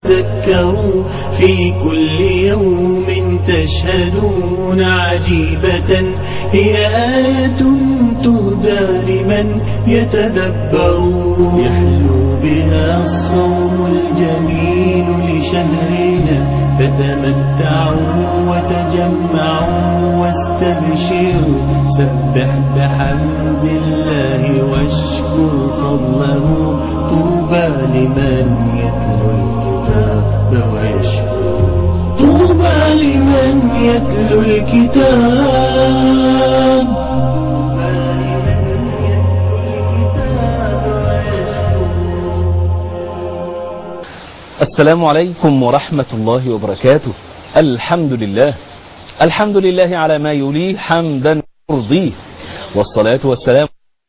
تذكروا في كل يوم تشهدون عجيبة هي آية تهدى لمن يتدبر يحلو بها الصوم الجميل لشهرنا فتمتعوا وتجمعوا واستبشروا سبح بحمد الله واشكر فضله طوبى لمن يتلو الكتاب ويشكر طوبى لمن يتلو الكتاب طوبى لمن يتلو الكتاب ويشكر السلام عليكم ورحمة الله وبركاته الحمد لله الحمد لله على ما يليه حمدا يرضيه والصلاة والسلام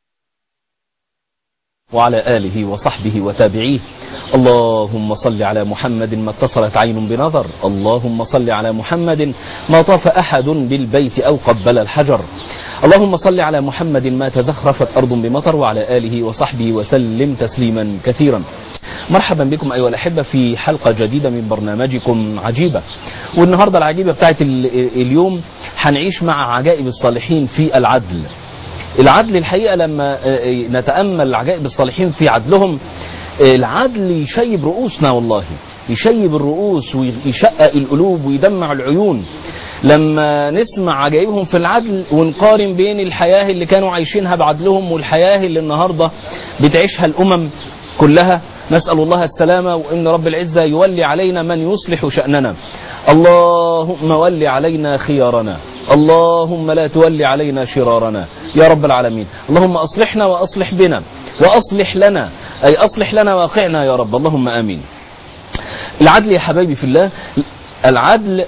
وعلى آله وصحبه وتابعيه اللهم صل على محمد ما اتصلت عين بنظر اللهم صل على محمد ما طاف أحد بالبيت أو قبل الحجر اللهم صل على محمد ما تزخرفت أرض بمطر وعلى آله وصحبه وسلم تسليما كثيرا مرحبا بكم أيها الأحبة في حلقة جديدة من برنامجكم عجيبة والنهاردة العجيبة بتاعت ال- اليوم هنعيش مع عجائب الصالحين في العدل العدل الحقيقة لما آه، نتأمل عجائب الصالحين في عدلهم آه، العدل يشيب رؤوسنا والله يشيب الرؤوس ويشقق القلوب ويدمع العيون لما نسمع عجائبهم في العدل ونقارن بين الحياة اللي كانوا عايشينها بعدلهم والحياة اللي النهاردة بتعيشها الأمم كلها نسأل الله السلامة وإن رب العزة يولي علينا من يصلح شأننا اللهم ول علينا خيارنا اللهم لا تولي علينا شرارنا يا رب العالمين اللهم أصلحنا وأصلح بنا وأصلح لنا أي أصلح لنا واقعنا يا رب اللهم آمين العدل يا حبايبي في الله العدل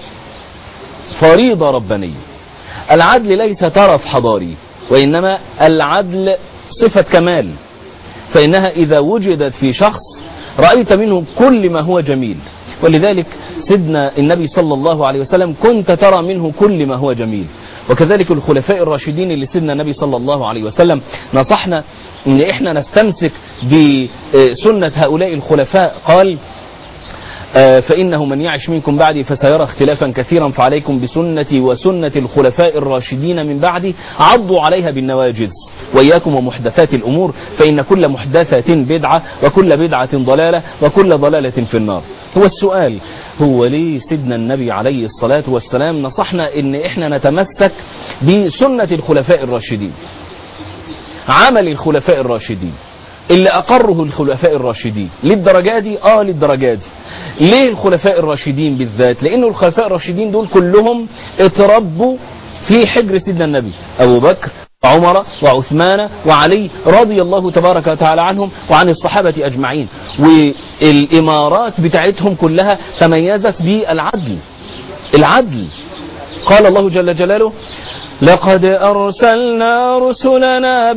فريضة ربانية العدل ليس ترف حضاري وإنما العدل صفة كمال فإنها إذا وجدت في شخص رأيت منه كل ما هو جميل ولذلك سيدنا النبي صلى الله عليه وسلم كنت ترى منه كل ما هو جميل وكذلك الخلفاء الراشدين اللي سيدنا النبي صلى الله عليه وسلم نصحنا ان احنا نستمسك بسنة هؤلاء الخلفاء قال آه، فإنه من يعش منكم بعدي فسيرى اختلافا كثيرا فعليكم بسنتي وسنة الخلفاء الراشدين من بعدي عضوا عليها بالنواجذ وإياكم ومحدثات الأمور فإن كل محدثة بدعة وكل بدعة ضلالة وكل ضلالة في النار هو السؤال هو ليه سيدنا النبي عليه الصلاة والسلام نصحنا ان احنا نتمسك بسنة الخلفاء الراشدين عمل الخلفاء الراشدين اللي أقره الخلفاء الراشدين للدرجة دي آه للدرجة دي ليه الخلفاء الراشدين بالذات لأنه الخلفاء الراشدين دول كلهم اتربوا في حجر سيدنا النبي أبو بكر وعمر وعثمان وعلي رضي الله تبارك وتعالى عنهم وعن الصحابة أجمعين والإمارات بتاعتهم كلها تميزت بالعدل العدل قال الله جل جلاله لقد أرسلنا رسلنا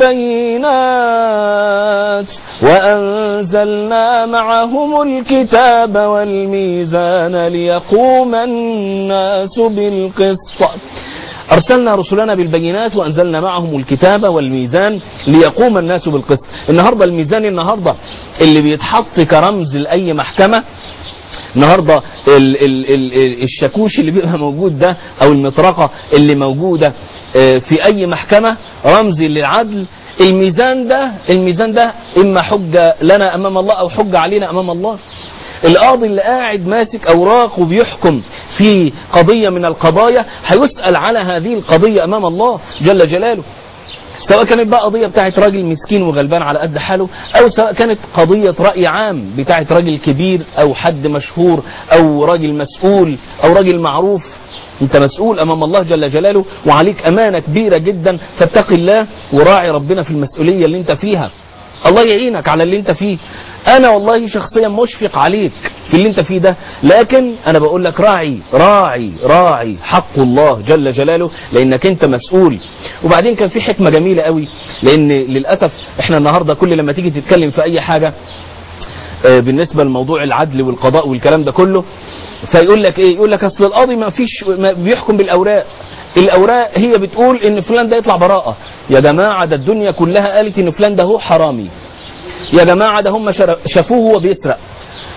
بالبينات وأنزلنا معهم الكتاب والميزان ليقوم الناس بالقسط أرسلنا رسلنا بالبينات وأنزلنا معهم الكتاب والميزان ليقوم الناس بالقسط النهاردة الميزان النهاردة اللي بيتحط كرمز لأي محكمة النهارده ال ال ال الشاكوش اللي بيبقى موجود ده او المطرقه اللي موجوده آه، في اي محكمه رمز للعدل الميزان ده الميزان ده اما حجه لنا امام الله او حجه علينا امام الله القاضي اللي قاعد ماسك اوراق وبيحكم في قضيه من القضايا هيسال على هذه القضيه امام الله جل جلاله سواء كانت بقى قضية بتاعت راجل مسكين وغلبان على قد حاله أو سواء كانت قضية رأي عام بتاعت راجل كبير أو حد مشهور أو راجل مسؤول أو راجل معروف أنت مسؤول أمام الله جل جلاله وعليك أمانة كبيرة جدا فاتق الله وراعي ربنا في المسؤولية اللي أنت فيها الله يعينك على اللي أنت فيه أنا والله شخصيا مشفق عليك في اللي أنت فيه ده لكن أنا بقول لك راعي راعي راعي حق الله جل جلاله لأنك أنت مسؤول وبعدين كان في حكمة جميلة قوي لأن للأسف إحنا النهاردة كل لما تيجي تتكلم في أي حاجة آه، بالنسبة لموضوع العدل والقضاء والكلام ده كله فيقول لك ايه يقول لك اصل القاضي ما فيش ما بيحكم بالاوراق الاوراق هي بتقول ان فلان ده يطلع براءه يا جماعه ده الدنيا كلها قالت ان فلان ده هو حرامي يا جماعه ده هم شر- شافوه وهو بيسرق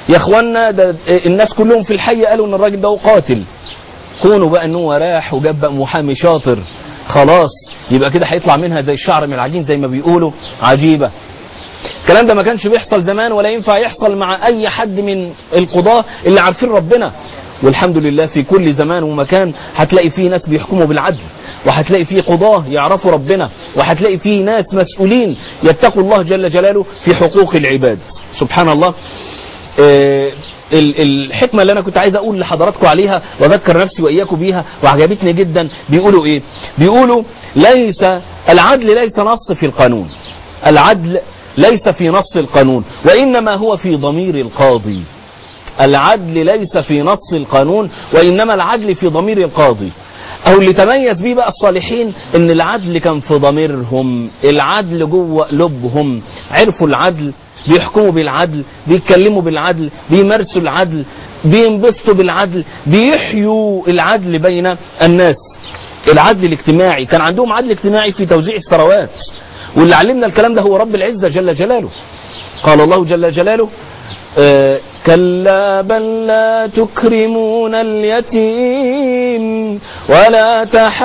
يا اخوانا ده الناس كلهم في الحي قالوا ان الراجل ده قاتل كونه بقى ان هو راح وجاب بقى محامي شاطر خلاص يبقى كده هيطلع منها زي الشعر من العجين زي ما بيقولوا عجيبه الكلام ده ما كانش بيحصل زمان ولا ينفع يحصل مع اي حد من القضاة اللي عارفين ربنا والحمد لله في كل زمان ومكان هتلاقي فيه ناس بيحكموا بالعدل وهتلاقي فيه قضاة يعرفوا ربنا وهتلاقي فيه ناس مسؤولين يتقوا الله جل جلاله في حقوق العباد سبحان الله آه، ال- الحكمة اللي أنا كنت عايز أقول لحضراتكم عليها وأذكر نفسي وإياكم بيها وعجبتني جدا بيقولوا إيه؟ بيقولوا ليس العدل ليس نص في القانون العدل ليس في نص القانون وإنما هو في ضمير القاضي العدل ليس في نص القانون وإنما العدل في ضمير القاضي أو اللي تميز بيه بقى الصالحين إن العدل كان في ضميرهم العدل جوه قلوبهم عرفوا العدل بيحكموا بالعدل بيتكلموا بالعدل بيمارسوا العدل بينبسطوا بالعدل بيحيوا العدل بين الناس العدل الاجتماعي كان عندهم عدل اجتماعي في توزيع الثروات واللي علمنا الكلام ده هو رب العزة جل جلاله قال الله جل جلاله آه، كلا بل لا تكرمون اليتيم ولا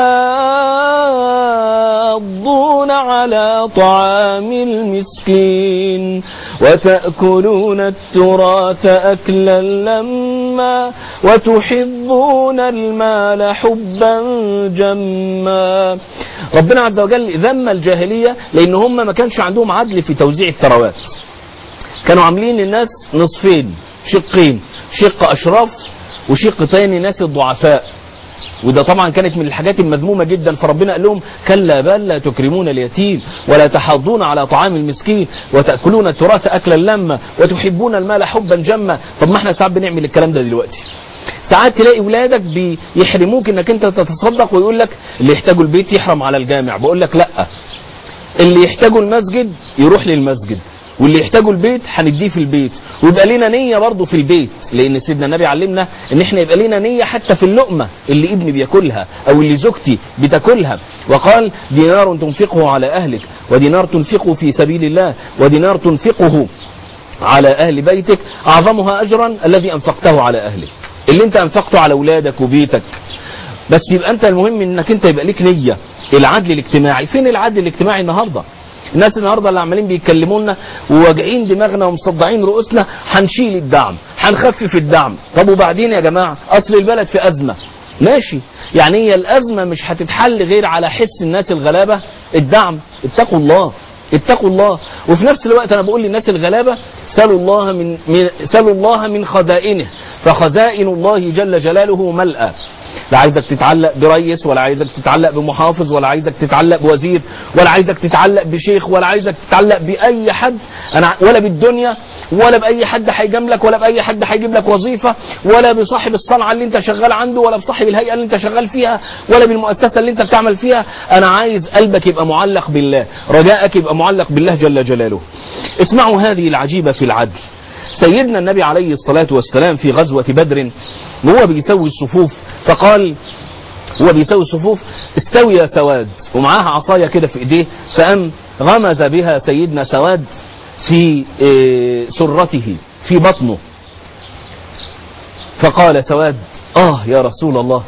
تحاضون على طعام المسكين وتأكلون التراث أكلا لما وتحبون المال حبا جما ربنا عز وجل ذم الجاهلية لأن هم ما كانش عندهم عدل في توزيع الثروات كانوا عاملين الناس نصفين شقين شق أشراف وشق تاني ناس الضعفاء وده طبعا كانت من الحاجات المذمومة جدا فربنا قال لهم كلا بل لا تكرمون اليتيم ولا تحاضون على طعام المسكين وتأكلون التراث أكلا لما وتحبون المال حبا جما طب ما احنا ساعات بنعمل الكلام ده دلوقتي ساعات تلاقي ولادك بيحرموك انك انت تتصدق ويقول لك اللي يحتاجوا البيت يحرم على الجامع بقول لك لا اللي يحتاجوا المسجد يروح للمسجد واللي يحتاجوا البيت هنديه في البيت ويبقى لنا نية برضه في البيت لأن سيدنا النبي علمنا إن إحنا يبقى لنا نية حتى في اللقمة اللي ابني بياكلها أو اللي زوجتي بتاكلها وقال دينار تنفقه على أهلك ودينار تنفقه في سبيل الله ودينار تنفقه على أهل بيتك أعظمها أجرا الذي أنفقته على أهلك اللي أنت أنفقته على أولادك وبيتك بس يبقى أنت المهم إنك أنت يبقى ليك نية العدل الاجتماعي فين العدل الاجتماعي النهارده الناس النهارده اللي عمالين بيتكلمونا وواجعين دماغنا ومصدعين رؤوسنا هنشيل الدعم هنخفف الدعم طب وبعدين يا جماعه اصل البلد في ازمه ماشي يعني هي الازمه مش هتتحل غير على حس الناس الغلابه الدعم اتقوا الله اتقوا الله وفي نفس الوقت انا بقول للناس الغلابه سلوا الله من, من سلوا الله من خزائنه فخزائن الله جل جلاله ملأى لا عايزك تتعلق بريس ولا عايزك تتعلق بمحافظ ولا عايزك تتعلق بوزير ولا عايزك تتعلق بشيخ ولا عايزك تتعلق بأي حد أنا ولا بالدنيا ولا بأي حد هيجاملك ولا بأي حد هيجيب لك وظيفة ولا بصاحب الصنعة اللي انت شغال عنده ولا بصاحب الهيئة اللي انت شغال فيها ولا بالمؤسسة اللي انت بتعمل فيها أنا عايز قلبك يبقى معلق بالله رجائك يبقى معلق بالله جل جلاله اسمعوا هذه العجيبة في العدل سيدنا النبي عليه الصلاة والسلام في غزوة بدر وهو بيسوي الصفوف فقال هو بيسوي الصفوف استوي يا سواد ومعاها عصاية كده في ايديه فقام غمز بها سيدنا سواد في إيه، سرته في بطنه فقال سواد اه يا رسول الله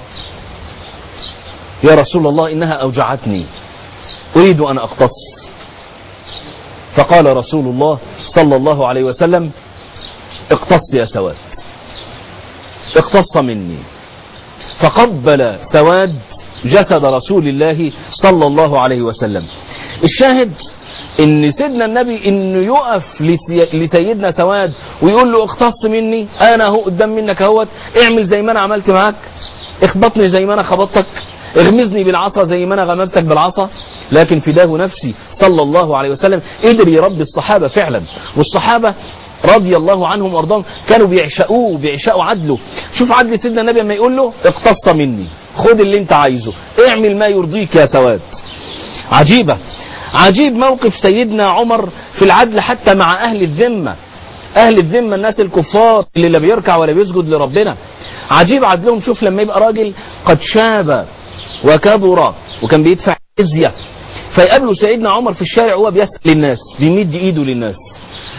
يا رسول الله انها اوجعتني اريد ان اقتص فقال رسول الله صلى الله عليه وسلم اقتص يا سواد اقتص مني فقبل سواد جسد رسول الله صلى الله عليه وسلم الشاهد ان سيدنا النبي انه يقف لسي- لسيدنا سواد ويقول له اختص مني انا اهو قدام منك اهوت اعمل زي ما انا عملت معاك اخبطني زي ما انا خبطتك اغمزني بالعصا زي ما انا غمزتك بالعصا لكن فداه نفسي صلى الله عليه وسلم قدر يربي الصحابه فعلا والصحابه رضي الله عنهم وارضاهم كانوا بيعشقوه بيعشقوا عدله شوف عدل سيدنا النبي لما يقول له اقتص مني خد اللي انت عايزه اعمل ما يرضيك يا سواد عجيبة عجيب موقف سيدنا عمر في العدل حتى مع أهل الذمة أهل الذمة الناس الكفار اللي لا بيركع ولا بيسجد لربنا عجيب عدلهم شوف لما يبقى راجل قد شاب وكبر وكان بيدفع جزية فيقابله سيدنا عمر في الشارع وهو بيسأل الناس بيمد ايده للناس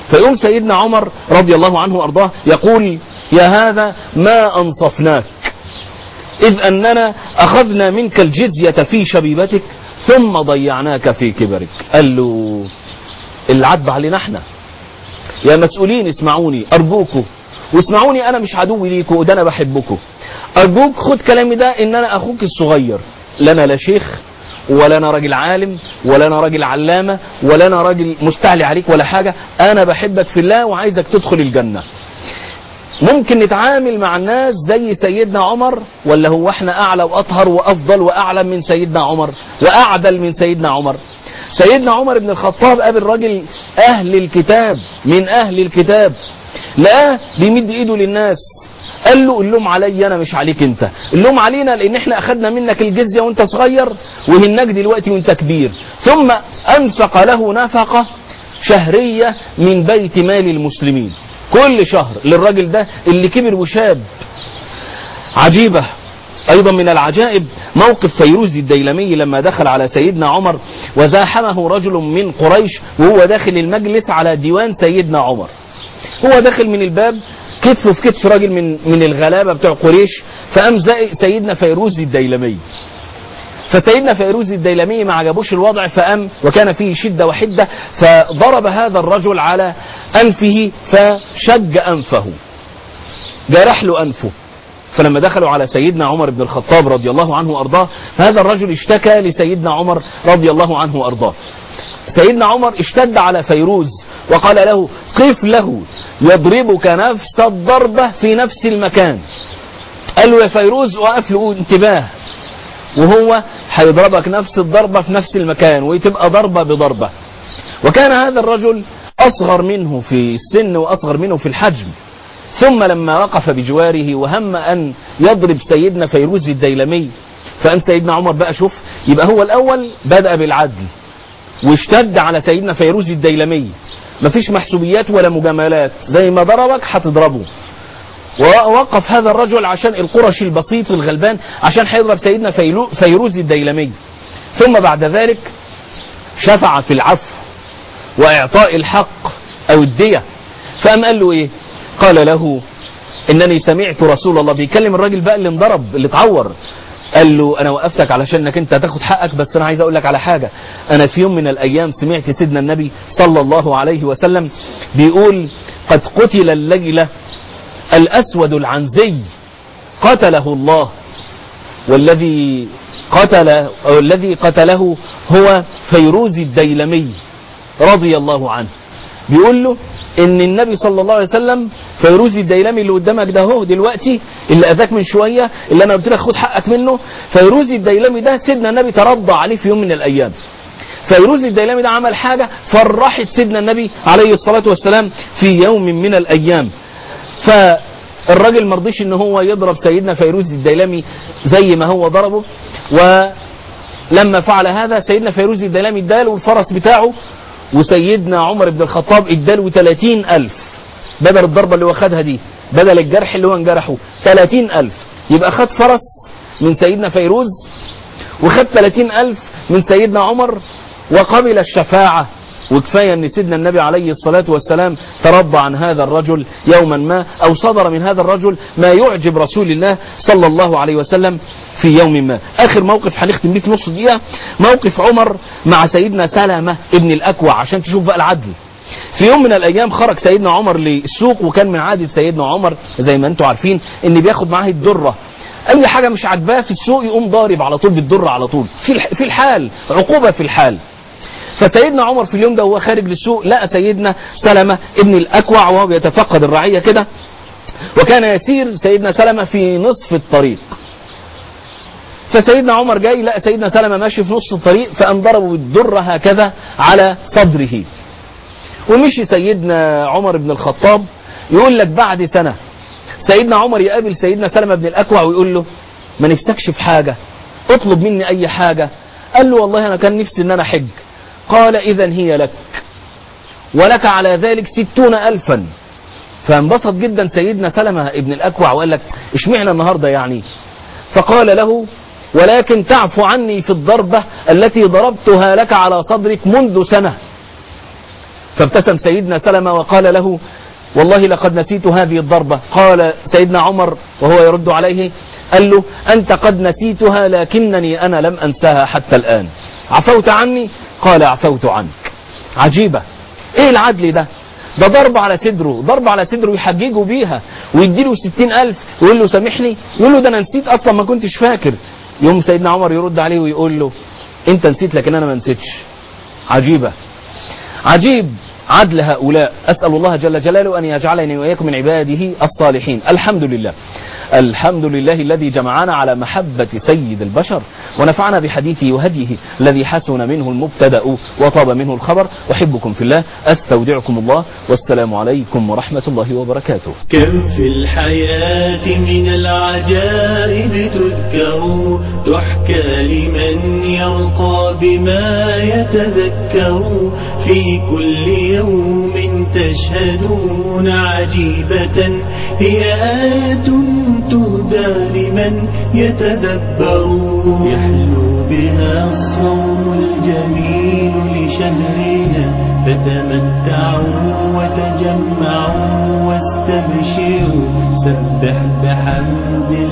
فيقوم سيدنا عمر رضي الله عنه وارضاه يقول يا هذا ما انصفناك اذ اننا اخذنا منك الجزيه في شبيبتك ثم ضيعناك في كبرك قال له العتب علينا احنا يا مسؤولين اسمعوني ارجوكوا واسمعوني انا مش عدو ليكوا وده انا بحبكوا ارجوك خد كلامي ده ان انا اخوك الصغير لا انا لا شيخ ولا انا راجل عالم ولا انا راجل علامه ولا انا راجل مستعلي عليك ولا حاجه انا بحبك في الله وعايزك تدخل الجنه ممكن نتعامل مع الناس زي سيدنا عمر ولا هو احنا اعلى واطهر وافضل واعلم من سيدنا عمر واعدل من سيدنا عمر سيدنا عمر بن الخطاب قابل راجل اهل الكتاب من اهل الكتاب لقاه بيمد ايده للناس قال له اللوم عليا انا مش عليك انت اللوم علينا لان احنا اخدنا منك الجزيه وانت صغير وهناك دلوقتي وانت كبير ثم انفق له نفقه شهريه من بيت مال المسلمين كل شهر للراجل ده اللي كبر وشاب عجيبه ايضا من العجائب موقف فيروز الديلمي لما دخل على سيدنا عمر وزاحمه رجل من قريش وهو داخل المجلس على ديوان سيدنا عمر هو داخل من الباب كتفه في كتف راجل من من الغلابه بتوع قريش فقام زائق سيدنا فيروز الديلمي فسيدنا فيروز الديلمي ما عجبوش الوضع فقام وكان فيه شده وحده فضرب هذا الرجل على انفه فشج انفه جرح له انفه فلما دخلوا على سيدنا عمر بن الخطاب رضي الله عنه وارضاه هذا الرجل اشتكى لسيدنا عمر رضي الله عنه وارضاه سيدنا عمر اشتد على فيروز وقال له قف له يضربك نفس الضربة في نفس المكان قال له يا فيروز وقف له انتباه وهو هيضربك نفس الضربة في نفس المكان وتبقى ضربة بضربة وكان هذا الرجل أصغر منه في السن وأصغر منه في الحجم ثم لما وقف بجواره وهم أن يضرب سيدنا فيروز الديلمي فأن سيدنا عمر بقى شوف يبقى هو الأول بدأ بالعدل واشتد على سيدنا فيروز الديلمي مفيش محسوبيات ولا مجاملات زي ما ضربك هتضربه ووقف هذا الرجل عشان القرشي البسيط الغلبان عشان هيضرب سيدنا فيلو- فيروز الديلمي ثم بعد ذلك شفع في العفو واعطاء الحق او الدية فقام قال له ايه قال له انني سمعت رسول الله بيكلم الراجل بقى اللي انضرب اللي اتعور قال له انا وقفتك علشان انك انت تاخد حقك بس انا عايز اقول لك على حاجه انا في يوم من الايام سمعت سيدنا النبي صلى الله عليه وسلم بيقول قد قتل الليله الاسود العنزي قتله الله والذي قتل أو الذي قتله هو فيروز الديلمي رضي الله عنه بيقول له ان النبي صلى الله عليه وسلم فيروز الديلمي اللي قدامك ده هو دلوقتي اللي اذاك من شويه اللي انا قلت لك خد حقك منه فيروز الديلمي ده سيدنا النبي ترضى عليه في يوم من الايام فيروز الديلمي ده عمل حاجه فرحت سيدنا النبي عليه الصلاه والسلام في يوم من الايام فالراجل مرضيش ان هو يضرب سيدنا فيروز الديلمي زي ما هو ضربه ولما فعل هذا سيدنا فيروز الديلمي اداله الفرس بتاعه وسيدنا عمر بن الخطاب اداله 30 ألف بدل الضربة اللي هو خدها دي بدل الجرح اللي هو انجرحه 30 ألف يبقى خد فرس من سيدنا فيروز وخد 30 ألف من سيدنا عمر وقبل الشفاعة وكفاية ان سيدنا النبي عليه الصلاة والسلام ترضى عن هذا الرجل يوما ما او صدر من هذا الرجل ما يعجب رسول الله صلى الله عليه وسلم في يوم ما اخر موقف هنختم بيه في نص دقيقة موقف عمر مع سيدنا سلمة ابن الاكوع عشان تشوف بقى العدل في يوم من الايام خرج سيدنا عمر للسوق وكان من عادة سيدنا عمر زي ما انتم عارفين ان بياخد معاه الدرة اي حاجة مش عاجباه في السوق يقوم ضارب على طول بالدرة على طول في الح- في الحال عقوبة في الحال فسيدنا عمر في اليوم ده وهو خارج للسوق لقى سيدنا سلمة ابن الأكوع وهو بيتفقد الرعية كده وكان يسير سيدنا سلمة في نصف الطريق فسيدنا عمر جاي لقى سيدنا سلمة ماشي في نص الطريق فقام ضربه بالدرة هكذا على صدره ومشي سيدنا عمر بن الخطاب يقول لك بعد سنة سيدنا عمر يقابل سيدنا سلمة بن الأكوع ويقول له ما نفسكش في حاجة اطلب مني أي حاجة قال له والله أنا كان نفسي إن أنا حج قال إذا هي لك ولك على ذلك ستون ألفا فانبسط جدا سيدنا سلمة ابن الأكوع وقال لك اشمعنى النهاردة يعني فقال له ولكن تعفو عني في الضربة التي ضربتها لك على صدرك منذ سنة فابتسم سيدنا سلمة وقال له والله لقد نسيت هذه الضربة قال سيدنا عمر وهو يرد عليه قال له أنت قد نسيتها لكنني أنا لم أنساها حتى الآن عفوت عني قال عفوت عنك عجيبة ايه العدل ده ده ضرب على صدره ضرب على صدره يحججه بيها ويديله ستين ألف ويقول له سامحني يقول له ده أنا نسيت أصلا ما كنتش فاكر يوم سيدنا عمر يرد عليه ويقول له أنت نسيت لكن أنا ما نسيتش عجيبة عجيب عدل هؤلاء أسأل الله جل جلاله أن يجعلني وإياكم من عباده الصالحين الحمد لله الحمد لله الذي جمعنا على محبة سيد البشر ونفعنا بحديثه وهديه الذي حسن منه المبتدأ وطاب منه الخبر أحبكم في الله أستودعكم الله والسلام عليكم ورحمة الله وبركاته كم في الحياة من العجائب تذكر تحكى لمن يرقى بما يتذكر في كل يوم تشهدون عجيبة هي آية تهدى لمن يتدبر يحلو بها الصوم الجميل لشهرنا فتمتعوا وتجمعوا واستبشروا سبح بحمد